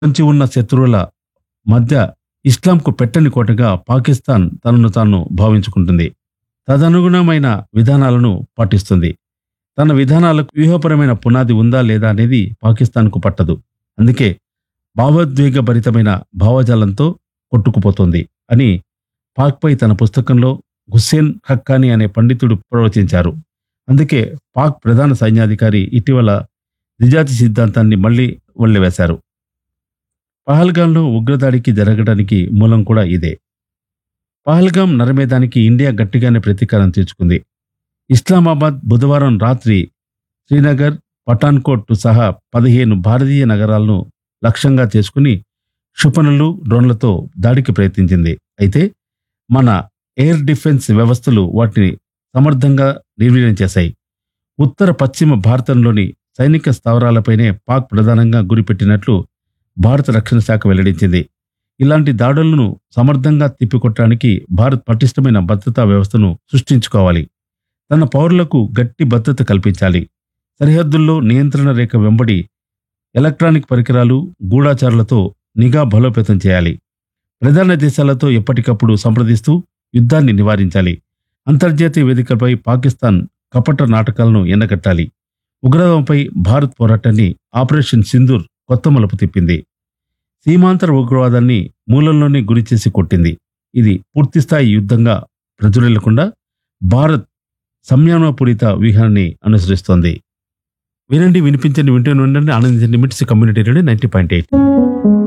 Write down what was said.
పొంచి ఉన్న శత్రువుల మధ్య ఇస్లాంకు పెట్టని కోటగా పాకిస్తాన్ తనను తాను భావించుకుంటుంది తదనుగుణమైన విధానాలను పాటిస్తుంది తన విధానాలకు వ్యూహపరమైన పునాది ఉందా లేదా అనేది పాకిస్తాన్కు పట్టదు అందుకే భావోద్వేగభరితమైన భావజాలంతో కొట్టుకుపోతుంది అని పాక్పై తన పుస్తకంలో హుస్సేన్ హక్కాని అనే పండితుడు ప్రవచించారు అందుకే పాక్ ప్రధాన సైన్యాధికారి ఇటీవల నిజాతి సిద్ధాంతాన్ని మళ్లీ వల్లెవేశారు పహల్గాంలో ఉగ్రదాడికి జరగడానికి మూలం కూడా ఇదే పహల్గాం నరమేధానికి ఇండియా గట్టిగానే ప్రతీకారం తీర్చుకుంది ఇస్లామాబాద్ బుధవారం రాత్రి శ్రీనగర్ పఠాన్కోట్ సహా పదిహేను భారతీయ నగరాలను లక్ష్యంగా చేసుకుని క్షిపణులు డ్రోన్లతో దాడికి ప్రయత్నించింది అయితే మన ఎయిర్ డిఫెన్స్ వ్యవస్థలు వాటిని సమర్థంగా నిర్వీర్యం చేశాయి ఉత్తర పశ్చిమ భారతంలోని సైనిక స్థావరాలపైనే పాక్ ప్రధానంగా గురిపెట్టినట్లు భారత రక్షణ శాఖ వెల్లడించింది ఇలాంటి దాడులను సమర్థంగా తిప్పికొట్టడానికి భారత్ పటిష్టమైన భద్రతా వ్యవస్థను సృష్టించుకోవాలి తన పౌరులకు గట్టి భద్రత కల్పించాలి సరిహద్దుల్లో నియంత్రణ రేఖ వెంబడి ఎలక్ట్రానిక్ పరికరాలు గూఢాచారులతో నిఘా బలోపేతం చేయాలి ప్రధాన దేశాలతో ఎప్పటికప్పుడు సంప్రదిస్తూ యుద్ధాన్ని నివారించాలి అంతర్జాతీయ వేదికపై పాకిస్తాన్ కపట నాటకాలను ఎండగట్టాలి ఉగ్రవాదంపై భారత్ పోరాటాన్ని ఆపరేషన్ సింధూర్ కొత్త మలుపు తిప్పింది సీమాంతర ఉగ్రవాదాన్ని మూలంలోనే గురిచేసి కొట్టింది ఇది పూర్తిస్థాయి యుద్ధంగా ప్రజ్వరిల్లకుండా భారత్ సంయమనపూరిత వ్యూహాన్ని అనుసరిస్తోంది వినండి వినిపించండి వింటూనే ఉండండి ఆనందించండి MITS community radio ninety point eight